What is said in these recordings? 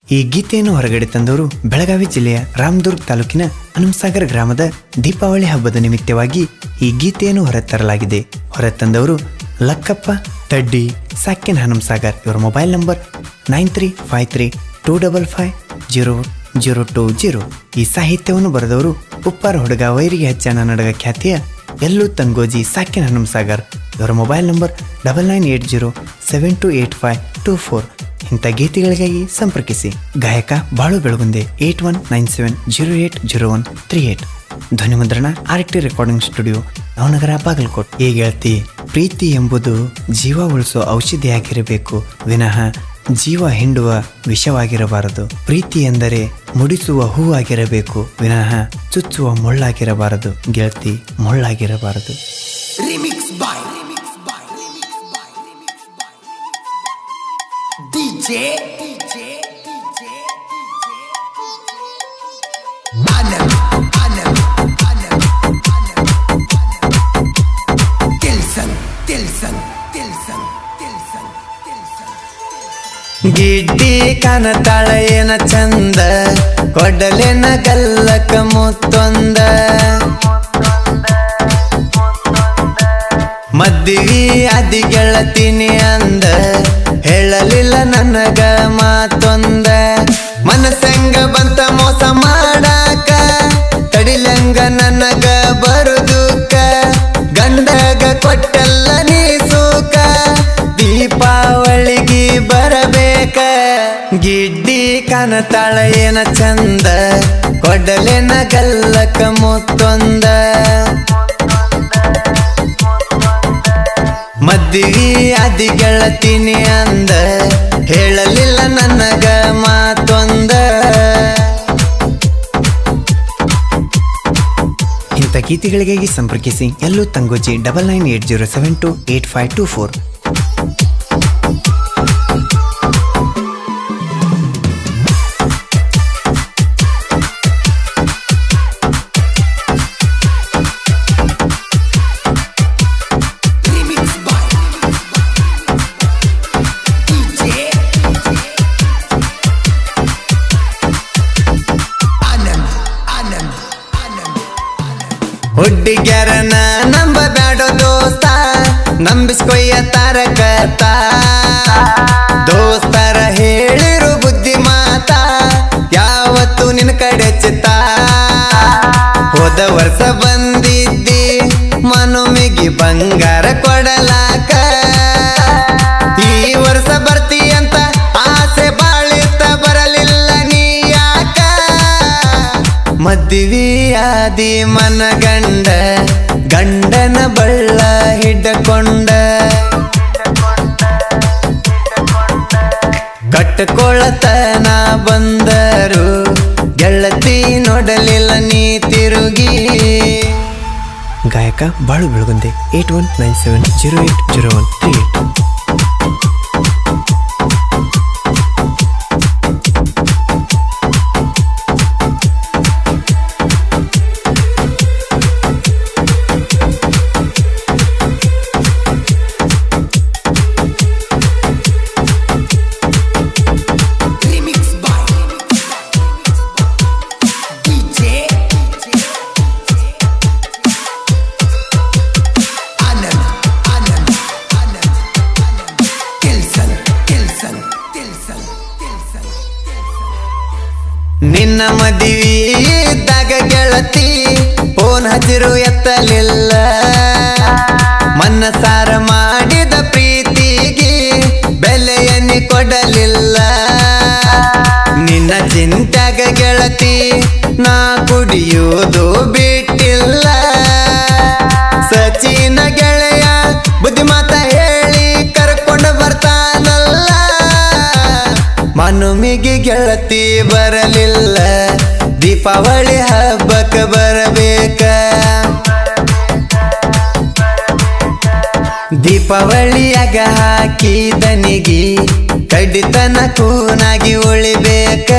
ಈ ಗೀತೆಯನ್ನು ಹೊರಗಡೆ ತಂದವರು ಬೆಳಗಾವಿ ಜಿಲ್ಲೆಯ ರಾಮದುರ್ಗ್ ತಾಲೂಕಿನ ಹನುಮಸಾಗರ ಗ್ರಾಮದ ದೀಪಾವಳಿ ಹಬ್ಬದ ನಿಮಿತ್ತವಾಗಿ ಈ ಗೀತೆಯನ್ನು ಹೊರತರಲಾಗಿದೆ ಹೊರತಂದವರು ಲಕ್ಕಪ್ಪ ತಡ್ಡಿ ಸಾಕಿನ್ ಹನುಮಸಾಗರ್ ಇವರ mobile number nine three five three two double five zero zero two zero ಈ ಸಾಹಿತ್ಯವನ್ನು ಬರೆದವರು ಉಪ್ಪಾರ ಹುಡುಗ ವೈರಿಗೆ ಹೆಚ್ಚನ ನಡಗ ಖ್ಯಾತಿಯ ಎಲ್ಲೂ ತಂಗೋಜಿ ಸಾಕಿನ್ ಹನುಮಸಾಗರ್ ಇವರ mobile number double nine eight zero seven two eight five two four ಇಂಥ ಗೀತೆಗಳಿಗಾಗಿ ಸಂಪರ್ಕಿಸಿ ಗಾಯಕ Balu Belagunde eight one nine seven zero eight zero one three eight ಧ್ವನಿಮುದ್ರಣ R T recording studio Navanagar Bagalkot ಈಗ ಹೇಳ್ತಿ ಪ್ರೀತಿ ಎಂಬುದು ಜೀವ ಉಳಿಸೋ ಔಷಧಿಯಾಗಿರಬೇಕು ವಿನಃ ಜೀವ ಹಿಂಡುವ ವಿಷವಾಗಿರಬಾರದು ಪ್ರೀತಿ ಎಂದರೆ ಮುಡಿಸುವ ಹೂವಾಗಿರಬೇಕು ವಿನಃ ಚುಚ್ಚುವ ಮುಳ್ಳಾಗಿರಬಾರದು ಗೆಳತಿ ಮುಳ್ಳಾಗಿರಬಾರದು Remix by Remix by Remix by Remix by DJ DJ DJ Anam Anam Anam Anam Tilson Tilson Tilson Tilson Tilson ಗಿಡ್ಡಿ ಕನತಾಳ ಏನ ಚಂದ ಕೊಡಲೆನ ಗಲ್ಲಕ ಮುತ್ತೊಂದ ಮದ್ವಿ ಅದಿ ಗೆಳತೀನಿ ಅಂದ ಹೇಳಲಿಲ್ಲ ನನಗ ಮಾತೊಂದ ಮನಸಂಗ ಬಂತ ಮೋಸ ಮಾಡಾಕ ತಡಿಲಂಗ ನನಗ ಬರುದುಕ ಗಂಡಗ ಕೊಟ್ಟಲ್ಲ ನೀ ಸೂಕ ದೀಪಾವಳಿಗೆ ಬರಬೇಕ ಗಿಡ್ಡಿ ಕನತಾಳ ಏನ ಚಂದ ಕೊಡಲೆನ ಗಲ್ಲಕ ಮುತ್ತೊಂದ ಮದ್ವಿ ಅದಿ ಗೆಳತೀನಿ ಅಂದ ಹೇಳಲಿಲ್ಲ ನನಗ ಮಾತೊಂದ ಇಂಥ ಗೀತೆಗಳಿಗಾಗಿ ಸಂಪರ್ಕಿಸಿ ಎಲ್ಲೂ Tangoji double nine eight zero seven two eight five two four Remix by DJ Anam Anam Anam ಹುಡ್ಡಿಗ್ಯಾರನ ನಂಬಬೇಡ ದೋಸ್ತ ನಂಬಿಸ್ಕೊಯ್ಯ ತಾರಕತ ದೋಸ್ತರ ಹೇಳಿರು ಬುದ್ಧಿ ಮಾತ ಯಾವತ್ತು ನಿನ್ನ ಕಡೆ ಚಿತ್ತ ಹೋದ ವರ್ಷ ಬಂದಿದ್ದಿ ಮನುಮಿಗಿ ಬಂಗಾರ ಕೊಡಲಾಕ ಈ ವರ್ಷ ಬರ್ತಿ ಅಂತ ಆಸೆ ಬಾಳಿತ ಬರಲಿಲ್ಲ ನೀ ಯಾಕ ಮದ್ವಿಯಾದಿ ಮನಗಂಡ ಗಂಡನ ಬಳ್ಳ ಹಿಡ್ಕೊಂಡ ಕಟ್ಟಕೊಳತನ ಬಂದರು ಗೆಳತಿ ನೋಡಲಿಲ್ಲ ನೀ ತಿರುಗಿ ಗಾಯಕ Balu Belagunde eight one nine seven zero eight zero one three eight Remix by DJ Anam Anam Anam Tilson Tilson Tilson Tilson ನಿನ್ನ ಮದುವೆ ಇದ್ದಾಗ ಗೆಳತಿ ಫೋನ್ ಹಸಿರು ಎತ್ತಲಿಲ್ಲ ಮನಸಾರ ಮಾಡಿದ ಪ್ರೀತಿಗೆ ಬೆಲೆಯನ್ನಿ ಕೊಡಲಿಲ್ಲ ನಿನ್ನ ಚಿಂತ್ಯಾಗ ಗೆಳತಿ ನಾ ಕುಡಿಯುವುದು ಬಿಟ್ಟಿಲ್ಲ ಸಚಿನ ಗೆಳೆಯ ಬುದ್ಧಿ ಮಾತ ಹೇಳಿ ಕರ್ಕೊಂಡು ಬರ್ತಾನಲ್ಲ ಮನುಮಿಗೆ ಗೆಳತಿ ಬರಲಿಲ್ಲ ದೀಪಾವಳಿ ಹಬ್ಬಕ್ಕೆ ಬರಬೇಕ ದೀಪಾವಳಿಯಾಗ ಹಾಕಿದನಿಗಿ ಕಡಿತನ ಕೂನಾಗಿ ಉಳಿಬೇಕ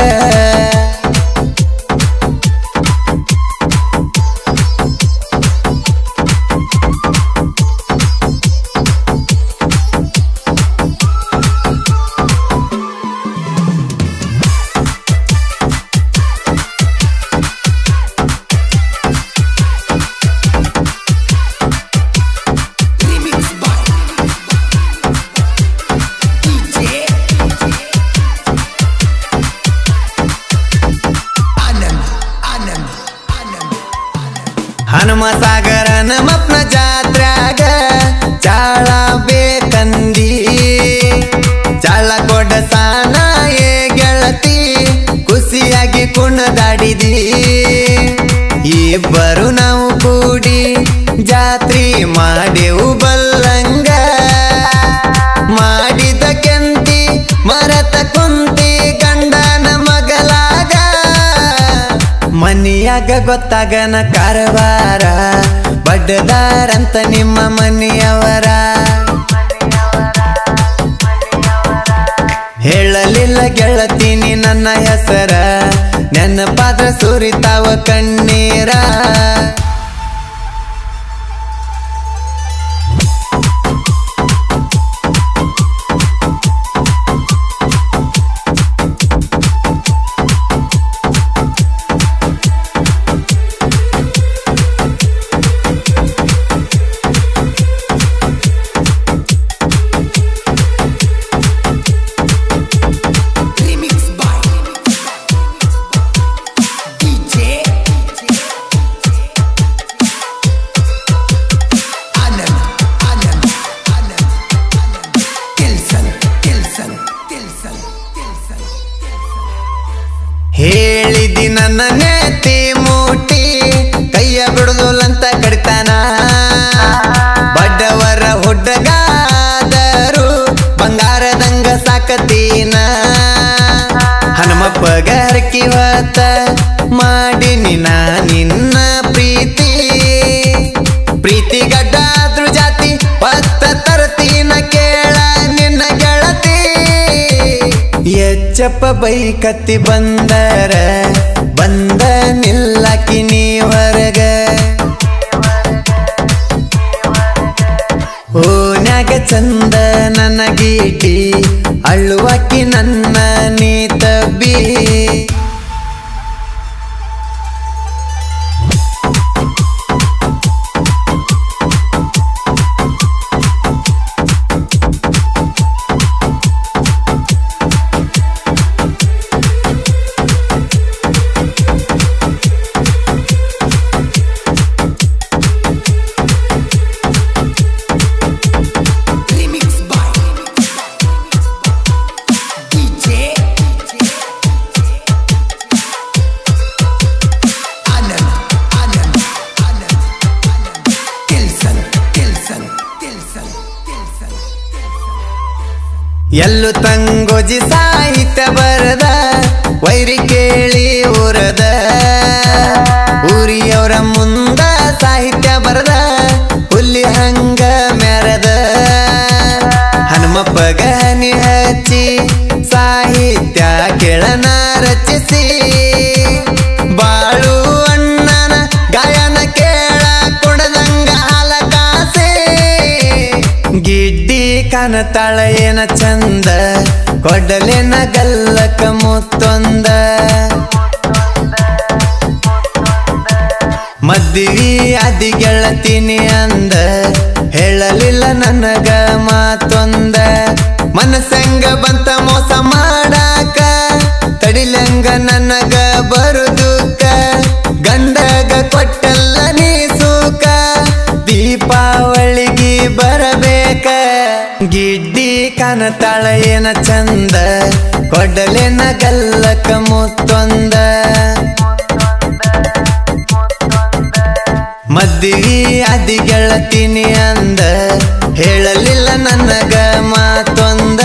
ಹನುಮ ಸಾಗರ ನಮ್ಮಪ್ಪನ ಜಾತ್ರ್ಯಾಗ ಚಾಳ ಬೇಕಂದಿ ಚಾಳ ಕೊಡ ಸಾನ ಏ ಗೆಳತಿ ಖುಷಿಯಾಗಿ ಕುಣದಾಡಿದಿ ಇಬ್ಬರು ನಾವು ಕೂಡಿ ಜಾತ್ರಿ ಮಾಡೆವು ಬಲ್ಲಂಗ ಮಾಡಿದ ಕೆಂತಿ ಮರತ ಕುಂತಿ ಗಂಡನ ಮಗಲಾಗ ಮನಿಯಾಗ ಗೊತ್ತಾಗನ ಕಾರವಾರ ಬಡ್ಡದಾರಂತ ನಿಮ್ಮ ಮನೆಯವರ ಹೇಳಲಿಲ್ಲ ಗೆಳತೀನಿ ನನ್ನ ಹೆಸರ ನೆನಪಾದ್ರ ಸುರಿತಾವ ಕಣ್ಣೀರ Remix by DJ Anand Anand Anand Anand Tilson Tilson Tilson Tilson ಹೇಳಿದಿ ನನ್ನ ನೇತಿ ಮೂಟಿ ಕೈಯ ಬಿಡುದಿಲ್ಲಂತ ಕಡಿತಾನ ಬಡ್ಡವರ ಹುಡ್ಡಗಾದರು ಬಂಗಾರದಂಗ ಸಾಕತೀನ ಹನುಮಪ್ಪಗ ಹರಕಿ ಹೊತ್ತ ಮಾಡಿನಿ ನಾ ನಿನ್ನ ಪ್ರೀತಿ ಪ್ರೀತಿ ಗಡ್ಡಾದ್ರು ಜಾತಿ ಪತ್ತ ತರ್ತೀನ ಕೇಳ ನಿನ್ನ ಗೆಳತಿ ಎಚ್ಚಪ್ಪ ಬೈಕತ್ತಿ ಬಂದರ ಬಂದ ನಿಲ್ಲಕಿ ನೀ ಹೊರಗ ಓನ್ಯಾಗ ಚಂದ ನನಗೀಟಿ ಅಳ್ಳುವಾಕಿ ನನ್ನ ನೀ ತಬ್ಬಿ Remix by DJ Anand Anand Anand Anand Tilson Tilson Tilson Tilson ಎಲ್ಲು ತಂಗೋಜಿ ಸಾಹಿತ್ಯ ಬರದ ವೈರಿ ಕೇಳಿ ಊರದ ಊರಿಯವರ ಮುಂದ ಸಾಹಿತ್ಯ ಬರದ ಹುಲ್ಲಿ ಹಂಗ ಮೆರದ ಹನುಮಪ್ಪ ಗಹನಿ ಹಚ್ಚಿ ಸಾಹಿತ್ಯ ಕೆಳನ ರಚಿಸಿ ಬಾಳು ಅಣ್ಣನ ಗಾಯನ ಕೇಳ ಕೊಡದಂಗ ಹಾಲ ಕಾಸೆ ಗಿಡ್ಡಿ ಕನತಾಳ ಏನ ಚಂದ ಕೊಡಲೇನ ಗಲ್ಲಕ ಮುತ್ತೊಂದ ಮದ್ವಿ ಅದಿ ಗೆಳತೀನಿ ಅಂದ ಹೇಳಲಿಲ್ಲ ನನಗ ಮಾತೊಂದ ಮನಸ್ಸಂಗ ಬಂತ ಮೋಸ ಮಾಡಾಕ ತಡಿಲಂಗ ನನಗ ಬರುದುಕ ಗಂಡಗ ಕೊಟ್ಟಲ್ಲ ನೀ ಸೂಕ ದೀಪಾವಳಿಗೆ ಬರಬೇಕ ಗಿಡ್ಡಿ ಕನತಾಳ ಏನ ಚಂದ ಕೊಡಲೇನ ಗಲ್ಲಕ ಮುತ್ತೊಂದ ಮದ್ವಿ ಅದಿ ಗೆಳತೀನಿ ಅಂದ ಹೇಳಲಿಲ್ಲ ನನಗ ಮಾತೊಂದ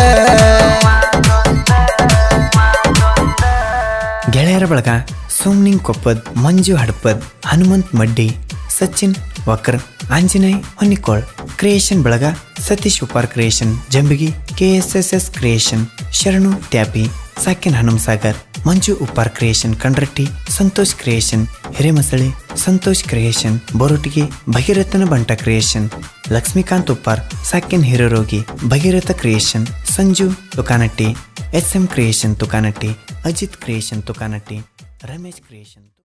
ಗೆಳೆಯರ ಬಳಗ ಸೋಮ್ನಿಂಗ್ ಕೊಪ್ಪದ್ ಮಂಜು ಹಡಪದ್ ಹನುಮಂತ್ ಮಡ್ಡಿ ಸಚಿನ್ ವಕ್ರ ಆಂಜನೇಯ್ ಹೊನ್ನಿಕೋಳ್ ಕ್ರಿಯೇಷನ್ ಬಳಗ Satish Upar creation Jambigi K S S S creation Sharanu ಟ್ಯಾಪಿ ಸಾಕಿನ್ Hanum Sagar Manju Uppar creation Kandratti Santosh creation Hiremasali Santosh creation Borutige ಭಗೀರಥನ ಬಂಟ ಕ್ರಿಯೇಷನ್ ಲಕ್ಷ್ಮೀಕಾಂತ್ ಉಪ್ಪಾರ್ ಸಾಕಿನ್ ಹಿರೋರೋಗಿ Bhagiratha creation Sanju Tukanatti S M creation Tukanatti Ajit creation Tukanatti Ramesh creation